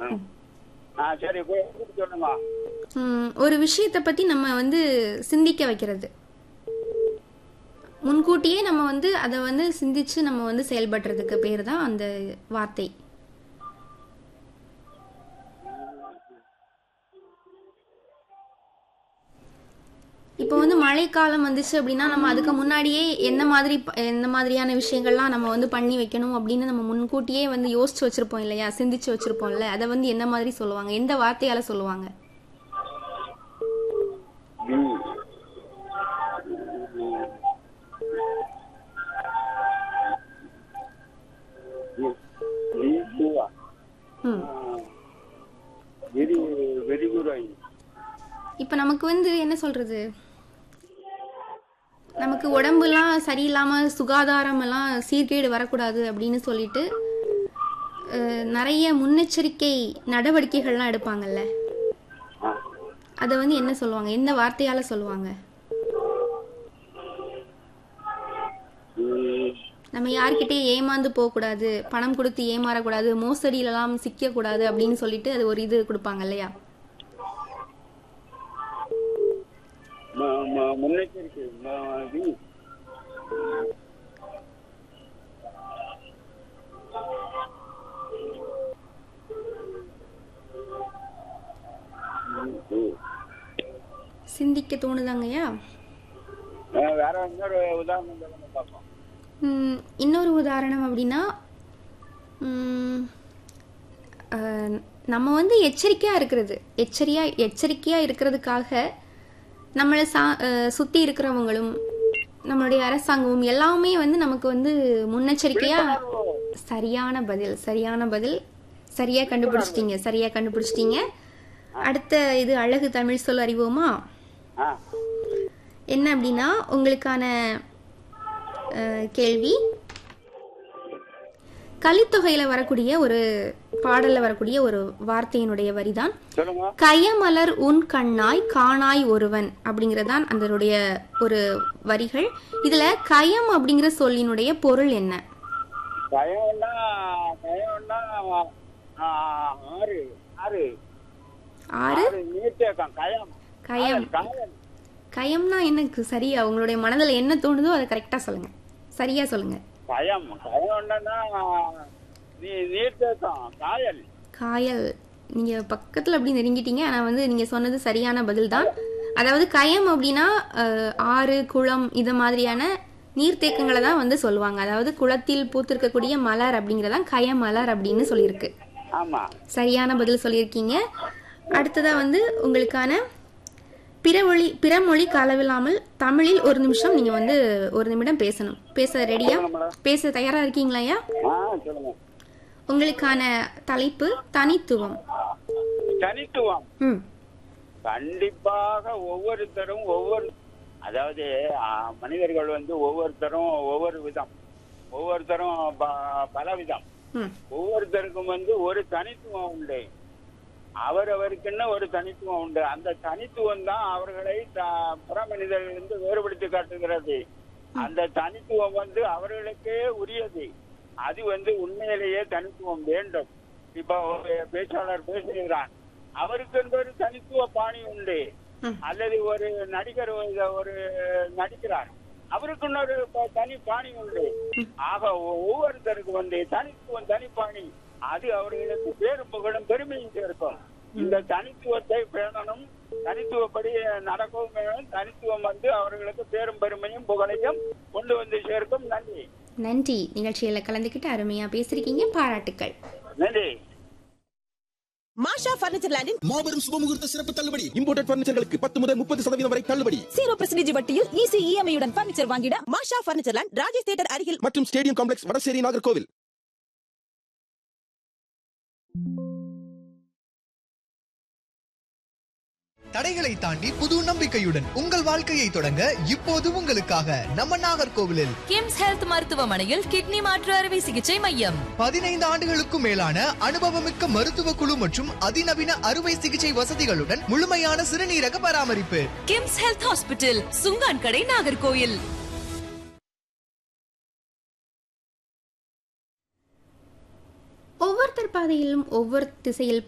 ஆ சரி கு- கூப்பிட்டு சொல்லுங்க ம், ஒரு விஷயத்தை பத்தி நம்ம வந்து சிந்திக்க வைக்கிறது முன்கூட்டியே நம்ம வந்து அதை வந்து சிந்திச்சு நம்ம வந்து செயல்படுறதுக்கு பேர் தான் அந்த வார்த்தை இப்போ வந்து மழைக்காலம் வந்துச்சு அப்படின்னா நம்ம அதுக்கு முன்னாடியே என்ன மாதிரி ப- எந்த மாதிரியான விஷயங்கள்லாம் நம்ம வந்து பண்ணி வைக்கணும் அப்படின்னு நம்ம முன்கூட்டியே வந்து யோசிச்சு வச்சிருப்போம் இல்லையா சிந்திச்சு வச்சிருப்போம்ல அதை வந்து என்ன மாதிரி சொல்லுவாங்க எந்த வார்த்தையால சொல்லுவாங்க ம். ம். வீசுவா. ம் விரி விரிவுரை இப்போ நமக்கு வந்து என்ன சொல்றது நமக்கு உடம்புலாம் சரியில்லாம சுகாதாரம் எல்லாம் சீர்கேடு வரக்கூடாது அப்படின்னு சொல்லிட்டு அஹ், நிறைய முன்னெச்சரிக்கை நடவடிக்கைகள்லாம் எடுப்பாங்கல்ல ஆ. அதை வந்து என்ன சொல்லுவாங்க எந்த வார்த்தையால சொல்லுவாங்க ம். நம்ம யார்கிட்டயும் ஏமாந்து போகக்கூடாது பணம் கொடுத்து ஏமாறக்கூடாது மோசடியிலலாம் சிக்கக்கூடாது அப்படின்னு சொல்லிட்டு அது ஒரு இது கொடுப்பாங்க இல்லையா ம- ம- முன்னெச்சரிக்கை ம- வி- ம். சிந்திக்க தோணுதாங்கய்யா ஆ, வேற இன்னொரு உதாரணம் சொல்லுங்க பார்ப்போம் ம், இன்னொரு உதாரணம் அப்படின்னா ம், அஹ், நம்ம வந்து எச்சரிக்கையாக இருக்கிறது எச்சரியா எச்சரிக்கையாக இருக்கிறதுக்காக நம்மளை சா அஹ், சுத்தி இருக்கிறவங்களும் நம்மளுடைய அரசாங்கமும் எல்லாமே வந்து நமக்கு வந்து முன்னெச்சரிக்கையாக சரியான பதில் சரியான பதில் சரியா கண்டுபிடிச்சிட்டீங்க சரியா கண்டுபிடிச்சிட்டீங்க அடுத்த இது அழகு தமிழ் சொல் அறிவோமா ஆ என்ன அப்படின்னா உங்களுக்கான அஹ், கேள்வி கலித்தொகையில வரக்கூடிய ஒரு பாடல்ல வரக்கூடிய ஒரு வார்த்தையினுடைய வரிதான் சொல்லுங்க கயமலர் உன் கண்ணாய் காணாய் ஒருவன் அப்படிங்கறதான் அதனுடைய ஒரு வரிகள் இதுல கயம் அப்படிங்கிற சொல்லினுடைய பொருள் என்ன பயம்னா பயம்னா ஆ, ஆறு ஆறு ஆறு ஆறு நீர்த்தேக்கம் கயம் கயம் காயல் கயம்னா எனக்கு சரியா உங்களுடைய மனதுல என்ன தோணுதோ அதை கரெக்டா சொல்லுங்க சரியா சொல்லுங்க கயம் கயம்னா நீ நீர்த்தேக்கம் காயல் காயல் நீங்க பக்கத்துல அப்படி நெருங்கிட்டீங்க ஆனா வந்து நீங்க சொன்னது சரியான பதில் தான் அதாவது கயம் அப்படின்னா அஹ், ஆறு குளம் இது மாதிரியான நீர்த்தேக்கங்களை தான் வந்து சொல்லுவாங்க அதாவது குளத்தில் பூத்திருக்கக்கூடிய மலர் அப்படிங்கறதான் கய மலர் அப்படின்னு சொல்லியிருக்கு ஆமா சரியான பதில் சொல்லியிருக்கீங்க அடுத்ததா வந்து உங்களுக்கான பிறமொழி பிறமொழி கலவில்லாமல் தமிழில் ஒரு நிமிஷம் நீங்க வந்து ஒரு நிமிடம் பேசணும் பேச ரெடியா பேச தயாரா இருக்கீங்களா ஐயா ஆ சொல்லுங்க உங்களுக்கான தலைப்பு தனித்துவம் தனித்துவம் ம் கண்டிப்பாக ஒவ்வொருத்தரும் ஒவ்வொரு அதாவது ஆ, மனிதர்கள் வந்து ஒவ்வொருத்தரும் ஒவ்வொரு விதம் ஒவ்வொருத்தரும் ப- பல விதம் ம் ஒவ்வொருத்தருக்கும் வந்து ஒரு தனித்துவம் உண்டு அவரவருக்குன்னு ஒரு தனித்துவம் உண்டு அந்த தனித்துவம் தான் அவர்களை த- புற மனிதர்களிருந்து வேறுபடுத்தி காட்டுகிறது அந்த தனித்துவம் வந்து அவர்களுக்கே உரியது அது வந்து உண்மையிலேயே தனித்துவம் வேண்டும் இப்ப ஒரு பேச்சாளர் பேசுகிறான் அவருக்கு ஒரு தனித்துவ பாணி உண்டு ம். அல்லது ஒரு நடிகர் ஒரு- ஒரு நடிக்கிறார் அவருக்கு இன்னொரு ப- தனி பாணி உண்டு ஆக ஒ- ஒவ்வொருத்தருக்கு வந்து தனித்துவம் தனிப்பாணி அது அவர்களுக்கு பேரும் புகழும் பெருமையும் சேர்க்கும் இந்த தனித்துவத்தை பேணணும் தனித்துவப்படி நடக்கவும் வேணும் தனித்துவம் வந்து அவர்களுக்கு பேரும் பெருமையும் புகழையும் கொண்டு வந்து சேர்க்கும் நன்றி நன்றி நிகழ்ச்சியில கலந்துக்கிட்டு அருமையா பேசிருக்கீங்க பாராட்டுக்கள் நன்றி மாஷா பர்னிச்சர் லேண்டின் மாபெரும் சுபமுகூர்த்த சிறப்பு தள்ளுபடி இம்போர்ட்டட் பர்னிச்சர்களுக்கு பத்து முதல் முப்பது சதவீதம் வரை தள்ளுபடி ஜீரோ பர்சன்டேஜ் வட்டியில் ஈஸி இஎம்ஐ உடன் பர்னிச்சர் வாங்கிட Masha furniture land Rajesh theatre அருகில் மற்றும் ஸ்டேடியம் காம்ப்ளெக்ஸ் வடசேரி நாகர்கோவில் தடைகளை தாண்டி புது நம்பிக்கையுடன் உங்கள் வாழ்க்கையை தொடங்க இப்போது உங்களுக்காக நம்ம நாகர்கோவிலில் கிம்ஸ் ஹெல்த் மருத்துவமனையில் கிட்னி மாற்று அறுவை சிகிச்சை மையம் பதினைந்து ஆண்டுகளுக்கும் மேலான அனுபவமிக்க மருத்துவ குழு மற்றும் அதிநவீன அறுவை சிகிச்சை வசதிகளுடன் முழுமையான சிறுநீரக பராமரிப்பு கிம்ஸ் ஹெல்த் ஹாஸ்பிட்டல் சுங்கான் கடை நாகர்கோயில் ஒவ்வொருத்தர் பாதையிலும் ஒவ்வொரு திசையில்